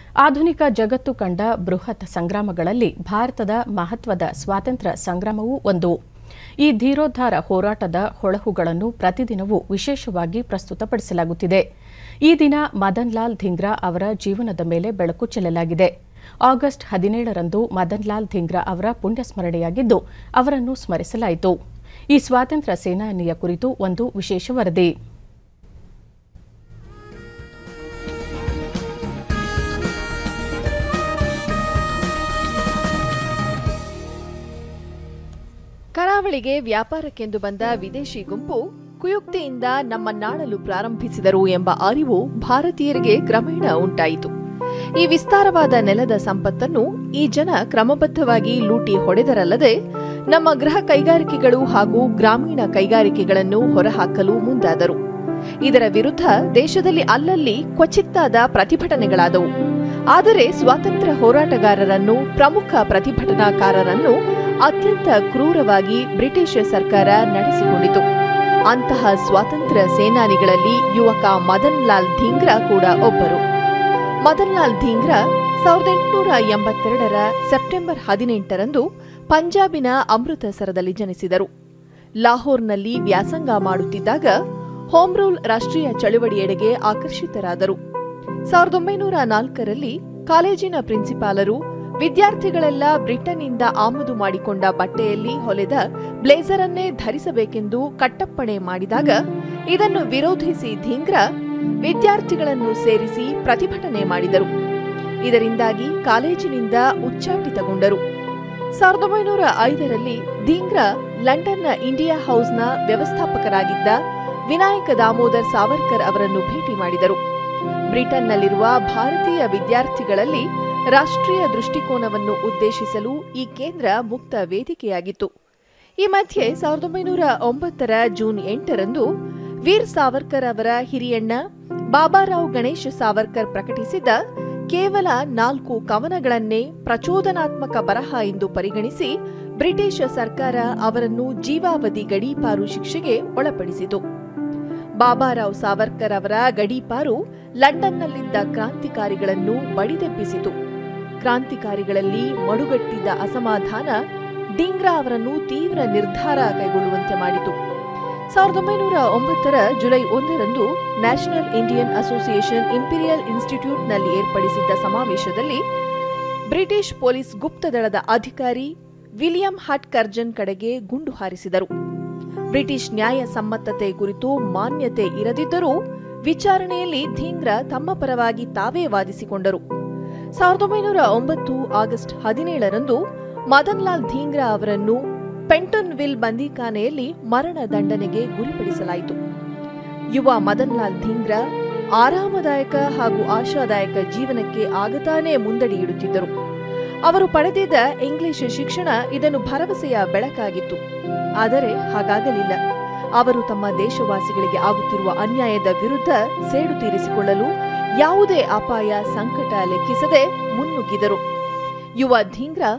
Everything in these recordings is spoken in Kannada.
ಆಧುನಿಕ ಜಗತ್ತು ಕಂಡ ಬೃಹತ್ ಸಂಗ್ರಾಮಗಳಲ್ಲಿ ಭಾರತದ ಮಹತ್ವದ ಸ್ವಾತಂತ್ರ್ಯ ಸಂಗ್ರಾಮವೂ ಒಂದು ಈ ಧೀರೋದ್ಧಾರ ಹೋರಾಟದ ಹೊಳಹುಗಳನ್ನು ಪ್ರತಿದಿನವೂ ವಿಶೇಷವಾಗಿ ಪ್ರಸ್ತುತಪಡಿಸಲಾಗುತ್ತಿದೆ ಈ ದಿನ ಮದನ್ ಲಾಲ್ ಧಿಂಗ್ರಾ ಅವರ ಜೀವನದ ಮೇಲೆ ಬೆಳಕು ಚೆಲ್ಲಲಾಗಿದೆ ಆಗಸ್ಟ್ ಹದಿನೇಳರಂದು ಮದನ್ ಲಾಲ್ ಧಿಂಗ್ರಾ ಅವರ ಪುಣ್ಯಸ್ಮರಣೆಯಾಗಿದ್ದು ಅವರನ್ನು ಸ್ಮರಿಸಲಾಯಿತು ಈ ಸ್ವಾತಂತ್ರ್ಯ ಸೇನಾನಿಯ ಕುರಿತು ಒಂದು ವಿಶೇಷ ವರದಿ ಕರಾವಳಿಗೆ ವ್ಯಾಪಾರಕ್ಕೆಂದು ಬಂದ ವಿದೇಶಿ ಗುಂಪು ಕುಯುಕ್ತಿಯಿಂದ ನಮ್ಮನ್ನಾಳಲು ಪ್ರಾರಂಭಿಸಿದರು ಎಂಬ ಅರಿವು ಭಾರತೀಯರಿಗೆ ಕ್ರಮೇಣ ಉಂಟಾಯಿತು ಈ ವಿಸ್ತಾರವಾದ ನೆಲದ ಸಂಪತ್ತನ್ನು ಈ ಜನ ಕ್ರಮಬದ್ಧವಾಗಿ ಲೂಟಿ ಹೊಡೆದರಲ್ಲದೆ ನಮ್ಮ ಗೃಹ ಕೈಗಾರಿಕೆಗಳು ಹಾಗೂ ಗ್ರಾಮೀಣ ಕೈಗಾರಿಕೆಗಳನ್ನು ಹೊರಹಾಕಲು ಮುಂದಾದರು ಇದರ ವಿರುದ್ಧ ದೇಶದಲ್ಲಿ ಅಲ್ಲಲ್ಲಿ ಕ್ವಚಿತ್ತಾದ ಪ್ರತಿಭಟನೆಗಳಾದವು ಆದರೆ ಸ್ವಾತಂತ್ರ್ಯ ಹೋರಾಟಗಾರರನ್ನು ಪ್ರಮುಖ ಪ್ರತಿಭಟನಾಕಾರರನ್ನು ಅತ್ಯಂತ ಕ್ರೂರವಾಗಿ ಬ್ರಿಟಿಷ್ ಸರ್ಕಾರ ನಡೆಸಿಕೊಂಡಿತು ಅಂತಹ ಸ್ವಾತಂತ್ರ್ಯ ಸೇನಾನಿಗಳಲ್ಲಿ ಯುವಕ ಮದನ್ ಲಾಲ್ ಧೀಂಗ್ರಾ ಕೂಡ ಒಬ್ಬರು ಮದನ್ ಲಾಲ್ ಧೀಂಗ್ರಾ ಸಾವಿರದ ಎಂಟುನೂರ ಎಂಬತ್ತೆರಡರ ಸೆಪ್ಟೆಂಬರ್ ಹದಿನೆಂಟರಂದು ಪಂಜಾಬಿನ ಅಮೃತಸರದಲ್ಲಿ ಜನಿಸಿದರು ಲಾಹೋರ್ನಲ್ಲಿ ವ್ಯಾಸಂಗ ಮಾಡುತ್ತಿದ್ದಾಗ ಹೋಮ್ ರೂಲ್ ರಾಷ್ಟ್ರೀಯ ಚಳುವಳಿಯೆಡೆಗೆ ಆಕರ್ಷಿತರಾದರು ಸಾವಿರದ ಒಂಬೈನೂರ ನಾಲ್ಕರಲ್ಲಿ ಕಾಲೇಜಿನ ಪ್ರಿನ್ಸಿಪಾಲರು ವಿದ್ಯಾರ್ಥಿಗಳೆಲ್ಲ ಬ್ರಿಟನ್ನಿಂದ ಆಮದು ಮಾಡಿಕೊಂಡ ಬಟ್ಟೆಯಲ್ಲಿ ಹೊಲೆದ ಬ್ಲೇಸರ್ ಅನ್ನೇ ಧರಿಸಬೇಕೆಂದು ಕಟ್ಟಪ್ಪಣೆ ಮಾಡಿದಾಗ ಇದನ್ನು ವಿರೋಧಿಸಿ ಧೀಂಗ್ರಾ ವಿದ್ಯಾರ್ಥಿಗಳನ್ನು ಸೇರಿಸಿ ಪ್ರತಿಭಟನೆ ಮಾಡಿದರು ಇದರಿಂದಾಗಿ ಕಾಲೇಜಿನಿಂದ ಉಚ್ಚಾಟಿತಗೊಂಡರು ಸಾವಿರದ ಒಂಬೈನೂರ ಐದರಲ್ಲಿ ಧೀಂಗ್ರಾ ಲಂಡನ್ನ ಇಂಡಿಯಾ ಹೌಸ್ನ ವ್ಯವಸ್ಥಾಪಕರಾಗಿದ್ದ ವಿನಾಯಕ ದಾಮೋದರ್ ಸಾವರ್ಕರ್ ಅವರನ್ನು ಭೇಟಿ ಮಾಡಿದರು ಬ್ರಿಟನ್ನಲ್ಲಿರುವ ಭಾರತೀಯ ವಿದ್ಯಾರ್ಥಿಗಳಲ್ಲಿ ರಾಷ್ಟ್ರೀಯ ದೃಷ್ಟಿಕೋನವನ್ನು ಉದ್ದೇಶಿಸಲು ಈ ಕೇಂದ್ರ ಮುಕ್ತ ವೇದಿಕೆಯಾಗಿತ್ತು ಈ ಮಧ್ಯೆ ಸಾವಿರದ ಒಂಬೈನೂರ ಒಂಬತ್ತರ ಜೂನ್ ಎಂಟರಂದು ವೀರ್ ಸಾವರ್ಕರ್ ಅವರ ಹಿರಿಯಣ್ಣ ಬಾಬಾರಾವ್ ಗಣೇಶ್ ಸಾವರ್ಕರ್ ಪ್ರಕಟಿಸಿದ ಕೇವಲ ನಾಲ್ಕು ಕವನಗಳನ್ನೇ ಪ್ರಚೋದನಾತ್ಮಕ ಬರಹ ಎಂದು ಪರಿಗಣಿಸಿ ಬ್ರಿಟಿಷ್ ಸರ್ಕಾರ ಅವರನ್ನು ಜೀವಾವಧಿ ಗಡೀಪಾರು ಶಿಕ್ಷೆಗೆ ಒಳಪಡಿಸಿತು ಬಾಬಾರಾವ್ ಸಾವರ್ಕರ್ ಅವರ ಗಡೀಪಾರು ಲಂಡನ್ನಲ್ಲಿದ್ದ ಕ್ರಾಂತಿಕಾರಿಗಳನ್ನು ಬಡಿದೆಬ್ಬಿಸಿತು ಕ್ರಾಂತಿಕಾರಿಗಳಲ್ಲಿ ಮಡುಗಟ್ಟಿದ್ದ ಅಸಮಾಧಾನ ಡಿಂಗ್ರಾ ಅವರನ್ನು ತೀವ್ರ ನಿರ್ಧಾರ ಕೈಗೊಳ್ಳುವಂತೆ ಮಾಡಿತು ಸಾವಿರದ ಒಂಬೈನೂರ ಒಂಬತ್ತರ ಜುಲೈ ಒಂದರಂದು ನ್ಯಾಷನಲ್ ಇಂಡಿಯನ್ ಅಸೋಸಿಯೇಷನ್ ಇಂಪೀರಿಯಲ್ ಇನ್ಸ್ಟಿಟ್ಯೂಟ್ನಲ್ಲಿ ಏರ್ಪಡಿಸಿದ್ದ ಸಮಾವೇಶದಲ್ಲಿ ಬ್ರಿಟಿಷ್ ಪೊಲೀಸ್ ಗುಪ್ತದಳದ ಅಧಿಕಾರಿ ವಿಲಿಯಂ ಹಟ್ ಕರ್ಜನ್ ಕಡೆಗೆ ಗುಂಡು ಹಾರಿಸಿದರು ಬ್ರಿಟಿಷ್ ನ್ಯಾಯ ಸಮ್ಮತತೆ ಕುರಿತು ಮಾನ್ಯತೆ ಇರದಿದ್ದರೂ ವಿಚಾರಣೆಯಲ್ಲಿ ಧೀಂಗ್ರಾ ತಮ್ಮ ಪರವಾಗಿ ತಾವೇ ವಾದಿಸಿಕೊಂಡರು ಸಾವಿರದ ಒಂಬೈನೂರ ಒಂಬತ್ತು ಆಗಸ್ಟ್ ಹದಿನೇಳರಂದು ಮದನ್ ಲಾಲ್ ಧೀಂಗ್ರಾ ಅವರನ್ನು ಪೆಂಟನ್ ವಿಲ್ ಬಂದೀಖಾನೆಯಲ್ಲಿ ಮರಣ ದಂಡನೆಗೆ ಗುರಿಪಡಿಸಲಾಯಿತು ಯುವ ಮದನ್ ಲಾಲ್ ಧೀಂಗ್ರಾ ಆರಾಮದಾಯಕ ಹಾಗೂ ಆಶಾದಾಯಕ ಜೀವನಕ್ಕೆ ಆಗತಾನೇ ಮುಂದಡಿಯಿಡುತ್ತಿದ್ದರು ಅವರು ಪಡೆದಿದ್ದ ಇಂಗ್ಲಿಷ್ ಶಿಕ್ಷಣ ಇದನ್ನು ಭರವಸೆಯ ಬೆಳಕಾಗಿತ್ತು ಆದರೆ ಹಾಗಾಗಲಿಲ್ಲ ಅವರು ತಮ್ಮ ದೇಶವಾಸಿಗಳಿಗೆ ಆಗುತ್ತಿರುವ ಅನ್ಯಾಯದ ವಿರುದ್ಧ ಸೇಡು ತೀರಿಸಿಕೊಳ್ಳಲು ಯಾವುದೇ ಅಪಾಯ ಸಂಕಟ ಲೆಕ್ಕಿಸದೆ ಮುನ್ನುಗ್ಗಿದರು ಯುವ ಧೀಂಗ್ರಾ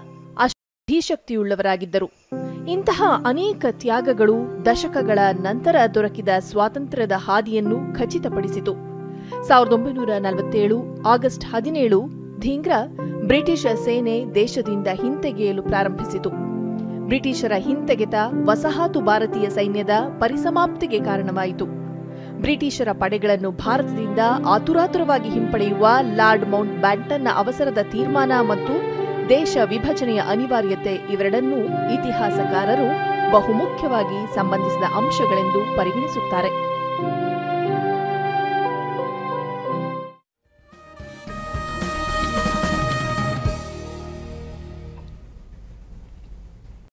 ಅಷ್ಟೀಶಕ್ತಿಯುಳ್ಳವರಾಗಿದ್ದರು ಇಂತಹ ಅನೇಕ ತ್ಯಾಗಗಳು ದಶಕಗಳ ನಂತರ ದೊರಕಿದ ಸ್ವಾತಂತ್ರ್ಯದ ಹಾದಿಯನ್ನು ಖಚಿತಪಡಿಸಿತು ಸಾವಿರದ ಒಂಬೈನೂರ ನಲವತ್ತೇಳು ಆಗಸ್ಟ್ ಹದಿನೇಳು ಧೀಂಗ್ರಾ ಬ್ರಿಟಿಷ್ ಸೇನೆ ದೇಶದಿಂದ ಹಿಂತೆಗೆಯಲು ಪ್ರಾರಂಭಿಸಿತು ಬ್ರಿಟಿಷರ ಹಿಂತೆಗೆತ ವಸಾಹತು ಭಾರತೀಯ ಸೈನ್ಯದ ಪರಿಸಮಾಪ್ತಿಗೆ ಕಾರಣವಾಯಿತು ಬ್ರಿಟಿಷರ ಪಡೆಗಳನ್ನು ಭಾರತದಿಂದ ಆತುರಾತುರವಾಗಿ ಹಿಂಪಡೆಯುವ ಲಾರ್ಡ್ ಮೌಂಟ್ ಬ್ಯಾಟನ್ನ ಅವಸರದ ತೀರ್ಮಾನ ಮತ್ತು ದೇಶ ವಿಭಜನೆಯ ಅನಿವಾರ್ಯತೆ ಇವೆರಡನ್ನೂ ಇತಿಹಾಸಕಾರರು ಬಹುಮುಖ್ಯವಾಗಿ ಸಂಬಂಧಿಸಿದ ಅಂಶಗಳೆಂದು ಪರಿಗಣಿಸುತ್ತಾರೆ